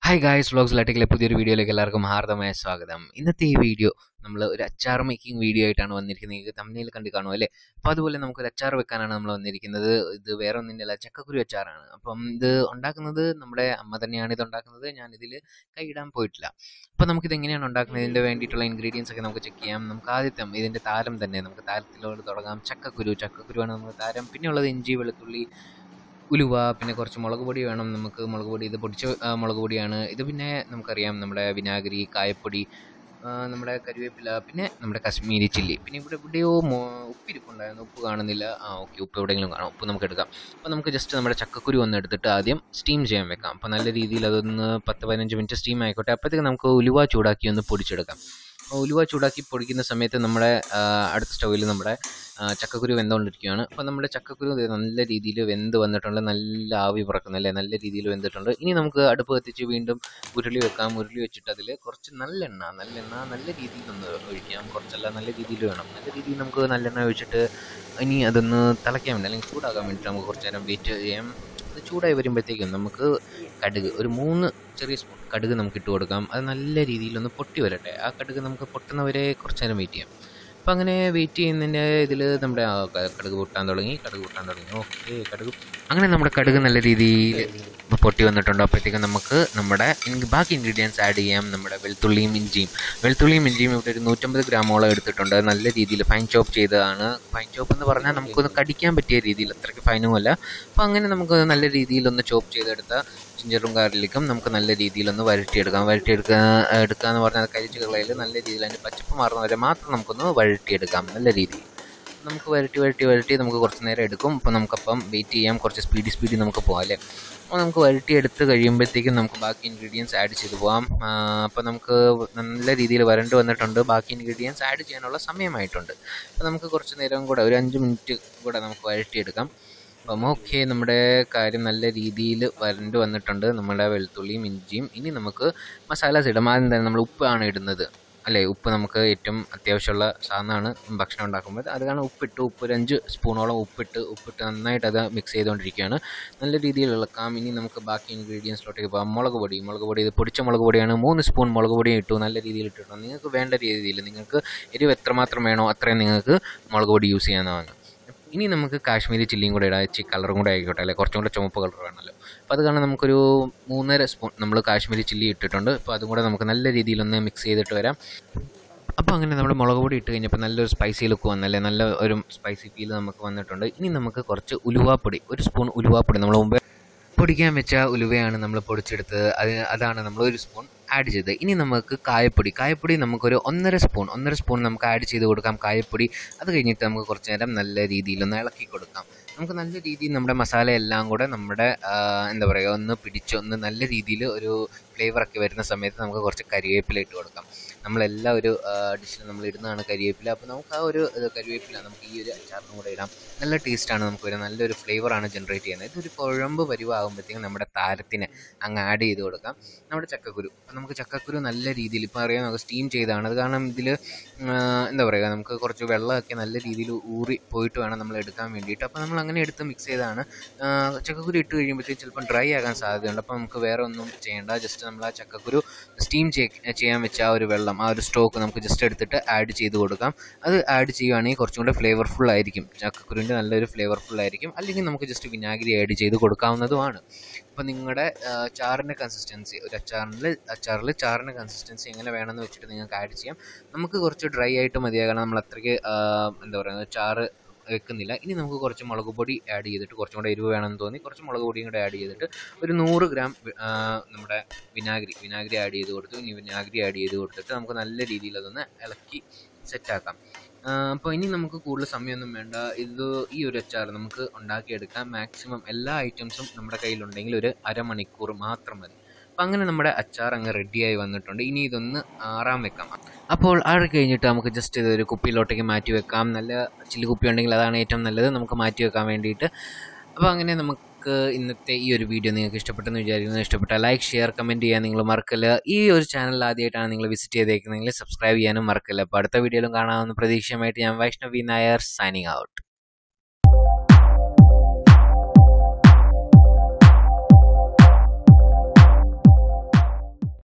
hi guys vlogs ലട്ടിക്കിലെ പുതിയൊരു വീഡിയോയിലേക്ക് എല്ലാവർക്കും ഹാർദമായ സ്വാഗതം ഇന്നത്തെ ഈ വീഡിയോ നമ്മൾ ഒരു അച്ചാർ മേക്കിംഗ് വീഡിയോ ആയിട്ടാണ് വന്നിരിക്കുന്നത് നിങ്ങൾക്ക് തമ്മിൽ കണ്ടു കാണും അല്ലേ അപ്പോൾ അതുപോലെ നമുക്കൊരു അച്ചാർ വെക്കാനാണ് നമ്മൾ വന്നിരിക്കുന്നത് ഇത് വേറെ ഒന്നിൻ്റെ ചക്കക്കുരു അച്ചാറാണ് അപ്പം ഇത് ഉണ്ടാക്കുന്നത് നമ്മുടെ അമ്മ തന്നെയാണ് ഇത് ഉണ്ടാക്കുന്നത് ഞാൻ ഇതിൽ കൈയിടാൻ പോയിട്ടില്ല അപ്പോൾ നമുക്കിത് എങ്ങനെയാണ് ഉണ്ടാക്കുന്നത് ഇതിൻ്റെ വേണ്ടിയിട്ടുള്ള ഇൻഗ്രീഡിയൻസ് ഒക്കെ നമുക്ക് ചെക്ക് ചെയ്യാം നമുക്ക് ആദ്യത്തെ ഇതിൻ്റെ താരം തന്നെ നമുക്ക് താരത്തിലോട് തുടങ്ങാം ചക്കക്കുരു ചക്കക്കുരുവാണ് നമ്മുടെ താരം പിന്നെ ഉള്ളത് ഇഞ്ചി വെളുത്തുള്ളി ഉലുവ പിന്നെ കുറച്ച് മുളക് പൊടി വേണം നമുക്ക് മുളക് പൊടി ഇത് പൊടിച്ച ആ, മുളക് പൊടിയാണ് ഇത് പിന്നെ നമുക്കറിയാം നമ്മുടെ വിനാഗിരി കായപ്പൊടി ആ, നമ്മുടെ കരുവേപ്പില പിന്നെ നമ്മുടെ കശ്മീരി ചില്ലി പിന്നെ ഇവിടെ എവിടെയോ മോ- ഉപ്പിരിപ്പുണ്ടായിരുന്നു ഉപ്പ് കാണുന്നില്ല ആ ഓക്കെ ഉപ്പ് എവിടെയെങ്കിലും കാണാം ഉപ്പ് നമുക്ക് എടുക്കാം അപ്പോൾ നമുക്ക് ജസ്റ്റ് നമ്മുടെ ചക്കക്കുരു ഒന്ന് എടുത്തിട്ട് ആദ്യം സ്റ്റീം ചെയ്യാൻ വെക്കാം അപ്പോൾ നല്ല രീതിയിൽ അതൊന്ന് പത്ത് പതിനഞ്ച് മിനിറ്റ് സ്റ്റീം ആയിക്കോട്ടെ അപ്പോഴത്തേക്ക് നമുക്ക് ഉലുവ ചൂടാക്കി ഒന്ന് പൊടിച്ചെടുക്കാം അപ്പോൾ ഉലുവ ചൂടാക്കി പൊടിക്കുന്ന സമയത്ത് നമ്മുടെ ആ, അടുത്ത സ്റ്റൗവിൽ നമ്മുടെ ആ, ചക്കക്കുരു വെന്തുകൊണ്ടിരിക്കുകയാണ് അപ്പോൾ നമ്മുടെ ചക്കക്കുരു ദേ നല്ല രീതിയിൽ വെന്ത് വന്നിട്ടുണ്ട് നല്ല ആവി പറക്കുന്നു അല്ലേ നല്ല രീതിയിൽ വെന്തിട്ടുണ്ട് ഇനി നമുക്ക് അടുപ്പ് കത്തിച്ച് വീണ്ടും ഉരുളി വെക്കാം ഉരുളി വെച്ചിട്ട് അതിൽ കുറച്ച് നല്ലെണ്ണ നല്ലെണ്ണ നല്ല രീതിയിൽ ഒന്ന് ഒഴിക്കാം കുറച്ചല്ല നല്ല രീതിയിൽ വേണം നല്ല രീതിയിൽ നമുക്ക് നല്ലെണ്ണ ഒഴിച്ചിട്ട് ഇനി അതൊന്ന് തിളയ്ക്കാൻ വേണ്ടി അല്ലെങ്കിൽ ചൂടാക്കാൻ വേണ്ടിയിട്ട് നമുക്ക് കുറച്ച് നേരം വെയിറ്റ് ചെയ്യാം അത് ചൂടായി വരുമ്പോഴത്തേക്കും നമുക്ക് കടുക് ഒരു മൂന്ന് ചെറിയ സ്പൂൺ കടുക് നമുക്ക് ഇട്ട് കൊടുക്കാം അത് നല്ല രീതിയിൽ ഒന്ന് പൊട്ടി വരട്ടെ ആ കടുക് നമുക്ക് പൊട്ടുന്നവരെ കുറച്ച് നേരം വെയിറ്റ് ചെയ്യാം അപ്പോൾ അങ്ങനെ വെയിറ്റ് ചെയ്യുന്നതിൻ്റെ ഇതിൽ നമ്മുടെ ആ ക- കടുക് പൊട്ടാൻ തുടങ്ങി കടുക് പൊട്ടാൻ തുടങ്ങി ഓക്കെ കടുക് അങ്ങനെ നമ്മുടെ കടുക് നല്ല രീതിയിൽ പൊട്ടി വന്നിട്ടുണ്ട് അപ്പോഴത്തേക്കും നമുക്ക് നമ്മുടെ ഇൻ- ബാക്കി ഇൻഗ്രീഡിയൻസ് ആഡ് ചെയ്യാം നമ്മുടെ വെളുത്തുള്ളിയും ഇഞ്ചിയും വെളുത്തുള്ളിയും ഇഞ്ചിയും ഇവിടെ ഒരു നൂറ്റമ്പത് ഗ്രാമോളം എടുത്തിട്ടുണ്ട് നല്ല രീതിയിൽ ഫൈൻ ചോപ്പ് ചെയ്തതാണ് ഫൈൻ ചോപ്പ് എന്ന് പറഞ്ഞാൽ നമുക്കൊന്ന് കടിക്കാൻ പറ്റിയ രീതിയിൽ അത്രയ്ക്ക് ഫൈനും അല്ല അപ്പോൾ അങ്ങനെ നമുക്ക് നല്ല രീതിയിൽ ഒന്ന് ചോപ്പ് ചെയ്തെടുത്ത ജിഞ്ചറും ഗാർലിക്കും നമുക്ക് നല്ല രീതിയിലൊന്ന് വഴറ്റിയെടുക്കാം വഴറ്റിയെടുക്കുക എടുക്കുക എന്ന് പറഞ്ഞാൽ കരിച്ച് കളയിൽ നല്ല രീതിയിൽ അതിൻ്റെ പച്ചപ്പ് മാറുന്നവരെ മാത്രം നമുക്കൊന്ന് വഴറ്റിയെടുക്കാം നല്ല രീതിയിൽ നമുക്ക് വരട്ടി വരട്ടി വരട്ടി നമുക്ക് കുറച്ച് നേരം എടുക്കും അപ്പോൾ നമുക്കപ്പം വെയിറ്റ് ചെയ്യാം കുറച്ച് സ്പീഡി സ്പീഡി നമുക്ക് പോകാം അല്ലേ അപ്പോൾ നമുക്ക് വരട്ടി എടുത്ത് കഴിയുമ്പോഴത്തേക്കും നമുക്ക് ബാക്കി ഇൻഗ്രീഡിയൻസ് ആഡ് ചെയ്ത് പോകാം അപ്പോൾ നമുക്ക് നല്ല രീതിയിൽ വരണ്ട് വന്നിട്ടുണ്ട് ബാക്കി ഇൻഗ്രീഡിയൻസ് ആഡ് ചെയ്യാനുള്ള സമയമായിട്ടുണ്ട് അപ്പോൾ നമുക്ക് കുറച്ച് നേരം കൂടെ ഒരു അഞ്ച് മിനിറ്റ് കൂടെ നമുക്ക് വരട്ടിയെടുക്കാം അപ്പം ഓക്കെ നമ്മുടെ കാര്യം നല്ല രീതിയിൽ വരണ്ട് വന്നിട്ടുണ്ട് നമ്മുടെ വെളുത്തുള്ളിയും ഇഞ്ചിയും ഇനി നമുക്ക് മസാലാസ് ഇടാം ആദ്യം തന്നെ നമ്മൾ ഉപ്പാണ് ഇടുന്നത് അല്ലേ ഉപ്പ് നമുക്ക് ഏറ്റവും അത്യാവശ്യമുള്ള സാധനമാണ് ഭക്ഷണം ഉണ്ടാക്കുമ്പോൾ അത് കാരണം ഉപ്പിട്ട് ഉപ്പ് ഒരു അഞ്ച് സ്പൂണോളം ഉപ്പിട്ട് ഉപ്പിട്ട് നന്നായിട്ട് അത് മിക്സ് ചെയ്തുകൊണ്ടിരിക്കുകയാണ് നല്ല രീതിയിൽ ഇളക്കാം ഇനി നമുക്ക് ബാക്കി ഇൻഗ്രീഡിയൻസിലോട്ടേക്ക് പോകാം മുളക് പൊടി മുളക് പൊടി ഇത് പൊടിച്ച മുളക് പൊടിയാണ് മൂന്ന് സ്പൂൺ മുളക് പൊടിയും ഇട്ടു നല്ല രീതിയിൽ ഇട്ടിട്ടുണ്ട് നിങ്ങൾക്ക് വേണ്ട രീതിയിൽ നിങ്ങൾക്ക് എരിവ് എത്രമാത്രം വേണോ അത്രയും നിങ്ങൾക്ക് മുളക് പൊടി യൂസ് ചെയ്യാവുന്നതാണ് ഇനി നമുക്ക് കാശ്മീരി ചില്ലിയും കൂടെ ഇടാം ഇച്ചിരി കളറും കൂടെ ആയിക്കോട്ടെ അല്ലെ കുറച്ചും കൂടെ ചുമപ്പ് കളർ വേണമല്ലോ അപ്പോൾ അത് കാരണം നമുക്കൊരു മൂന്നര സ്പൂൺ നമ്മൾ കാശ്മീരി ചില്ലി ഇട്ടിട്ടുണ്ട് അപ്പോൾ അതും കൂടെ നമുക്ക് നല്ല രീതിയിലൊന്ന് മിക്സ് ചെയ്തിട്ട് വരാം അപ്പോൾ അങ്ങനെ നമ്മൾ മുളക് പൊടി ഇട്ട് കഴിഞ്ഞപ്പോൾ നല്ലൊരു സ്പൈസി ലുക്ക് വന്നല്ലേ നല്ല ഒരു സ്പൈസി ഫീൽ നമുക്ക് വന്നിട്ടുണ്ട് ഇനി നമുക്ക് കുറച്ച് ഉലുവാപ്പൊടി ഒരു സ്പൂൺ ഉലുവാപ്പൊടി നമ്മൾ മുമ്പ് പൊടിക്കാൻ വെച്ച ഉലുവയാണ് നമ്മൾ പൊടിച്ചെടുത്തത് അത് അതാണ് നമ്മൾ ഒരു സ്പൂൺ ആഡ് ചെയ്തത് ഇനി നമുക്ക് കായപ്പൊടി കായപ്പൊടി നമുക്കൊരു ഒന്നര സ്പൂൺ ഒന്നര സ്പൂൺ നമുക്ക് ആഡ് ചെയ്ത് കൊടുക്കാം കായപ്പൊടി അത് കഴിഞ്ഞിട്ട് നമുക്ക് കുറച്ച് നേരം നല്ല രീതിയിലൊന്ന് ഇളക്കി കൊടുക്കാം നമുക്ക് നല്ല രീതിയിൽ നമ്മുടെ മസാല എല്ലാം കൂടെ നമ്മുടെ ആ, എന്താ പറയുക ഒന്ന് പിടിച്ചൊന്ന് നല്ല രീതിയിൽ ഒരു ഫ്ലേവറൊക്കെ വരുന്ന സമയത്ത് നമുക്ക് കുറച്ച് കരിവേപ്പില ഇട്ട് കൊടുക്കാം നമ്മളെല്ലാം ഒരു ഡിഷിൽ നമ്മൾ ഇടുന്നതാണ് കരിവേപ്പില അപ്പോൾ നമുക്ക് ആ ഒരു ഇത് കരിവേപ്പില നമുക്ക് ഈ ഒരു അച്ചാറിനും കൂടെ ഇടാം നല്ല ടേസ്റ്റാണ് നമുക്ക് വരുന്നത് നല്ലൊരു ഫ്ലേവറാണ് ജനറേറ്റ് ചെയ്യുന്നത് ഇതൊരു കുഴമ്പ് പരിവാകുമ്പോഴത്തേക്കും നമ്മുടെ താരത്തിന് അങ്ങ് ആഡ് ചെയ്ത് കൊടുക്കാം നമ്മുടെ ചക്കക്കുരു അപ്പോൾ നമുക്ക് ചക്കക്കുരു നല്ല രീതിയിൽ ഇപ്പോൾ അറിയാം നമുക്ക് സ്റ്റീം ചെയ്താണ് അത് കാരണം ഇതിൽ എന്താ പറയുക നമുക്ക് കുറച്ച് വെള്ളമൊക്കെ നല്ല രീതിയിൽ ഊറി പോയിട്ട് വേണം നമ്മൾ എടുക്കാൻ വേണ്ടിയിട്ട് അപ്പോൾ നമ്മൾ അങ്ങനെ എടുത്ത് മിക്സ് ചെയ്താണ് ചക്കക്കുരു ഇട്ട് കഴിയുമ്പോഴത്തേക്കും ചിലപ്പോൾ ഡ്രൈ ആകാൻ സാധ്യതയുണ്ട് അപ്പോൾ നമുക്ക് വേറെ ഒന്നും ചെയ്യേണ്ട ജസ്റ്റ് നമ്മൾ ആ ചക്കക്കുരു സ്റ്റീം ചെയ്യാൻ വെച്ച ആ ഒരു വെള്ളം ആ ഒരു സ്റ്റോക്ക് നമുക്ക് ജസ്റ്റ് എടുത്തിട്ട് ആഡ് ചെയ്ത് കൊടുക്കാം അത് ആഡ് ചെയ്യുകയാണെങ്കിൽ കുറച്ചും കൂടെ ഫ്ലേവർഫുൾ ആയിരിക്കും ചക്കക്കുരുവിൻ്റെ നല്ലൊരു ഫ്ലേവർഫുൾ ആയിരിക്കും അല്ലെങ്കിൽ നമുക്ക് ജസ്റ്റ് വിനാഗിരി ആഡ് ചെയ്ത് കൊടുക്കാവുന്നതുമാണ് അപ്പോൾ നിങ്ങളുടെ ചാറിൻ്റെ കൺസിസ്റ്റൻസി ഒരു അച്ചാറിൽ അച്ചാറിൽ ചാറിൻ്റെ കൺസിസ്റ്റൻസി എങ്ങനെ വേണമെന്ന് വെച്ചിട്ട് നിങ്ങൾക്ക് ആഡ് ചെയ്യാം നമുക്ക് കുറച്ച് ഡ്രൈ ആയിട്ട് മതിയാകണം നമ്മൾ അത്രയ്ക്ക് ആ, എന്താ പറയുക ചാറ് വെക്കുന്നില്ല ഇനി നമുക്ക് കുറച്ച് മുളക് പൊടി ആഡ് ചെയ്തിട്ട് കുറച്ചും കൂടെ എരിവ് വേണമെന്ന് തോന്നി കുറച്ച് മുളക് പൊടിയും കൂടെ ആഡ് ചെയ്തിട്ട് ഒരു നൂറ് ഗ്രാം വി- ആ, നമ്മുടെ വിനാഗിരി വിനാഗിരി ആഡ് ചെയ്ത് കൊടുത്തു ഇനി വിനാഗിരി ആഡ് ചെയ്ത് കൊടുത്തിട്ട് നമുക്ക് നല്ല രീതിയിൽ അതൊന്ന് ഇളക്കി സെറ്റാക്കാം അപ്പോൾ ഇനി നമുക്ക് കൂടുതൽ സമയമൊന്നും വേണ്ട ഇത് ഈ ഒരു അച്ചാർ നമുക്ക് ഉണ്ടാക്കിയെടുക്കാം മാക്സിമം എല്ലാ ഐറ്റംസും നമ്മുടെ കയ്യിലുണ്ടെങ്കിൽ ഒരു അരമണിക്കൂർ മാത്രം മതി അപ്പം അങ്ങനെ നമ്മുടെ അച്ചാർ അങ്ങ് റെഡിയായി വന്നിട്ടുണ്ട് ഇനി ഇതൊന്ന് ആറാൻ വെക്കാം അപ്പോൾ ആറ് കഴിഞ്ഞിട്ട് നമുക്ക് ജസ്റ്റ് ഇത് ഒരു കുപ്പിയിലോട്ടേക്ക് മാറ്റി വെക്കാം നല്ല ചില്ലി കുപ്പി ഉണ്ടെങ്കിൽ അതാണ് ഏറ്റവും നല്ലത് നമുക്ക് മാറ്റി വെക്കാൻ വേണ്ടിയിട്ട് അപ്പോൾ അങ്ങനെ നമുക്ക് ഇന്നത്തെ ഈ ഒരു വീഡിയോ നിങ്ങൾക്ക് ഇഷ്ടപ്പെട്ടെന്ന് വിചാരിക്കുന്നു ഇഷ്ടപ്പെട്ടാൽ ലൈക്ക് ഷെയർ കമൻറ്റ് ചെയ്യാൻ നിങ്ങൾ മറക്കല്ല ഈ ഒരു ചാനൽ ആദ്യമായിട്ടാണ് നിങ്ങൾ വിസിറ്റ് ചെയ്തേക്കുന്നതെങ്കിൽ സബ്സ്ക്രൈബ് ചെയ്യാനും മറക്കല്ല അപ്പോൾ അടുത്ത വീഡിയോയിലും കാണാമെന്ന് പ്രതീക്ഷയുമായിട്ട് ഞാൻ വൈഷ്ണവി നായർ സൈനിങ് ഔട്ട്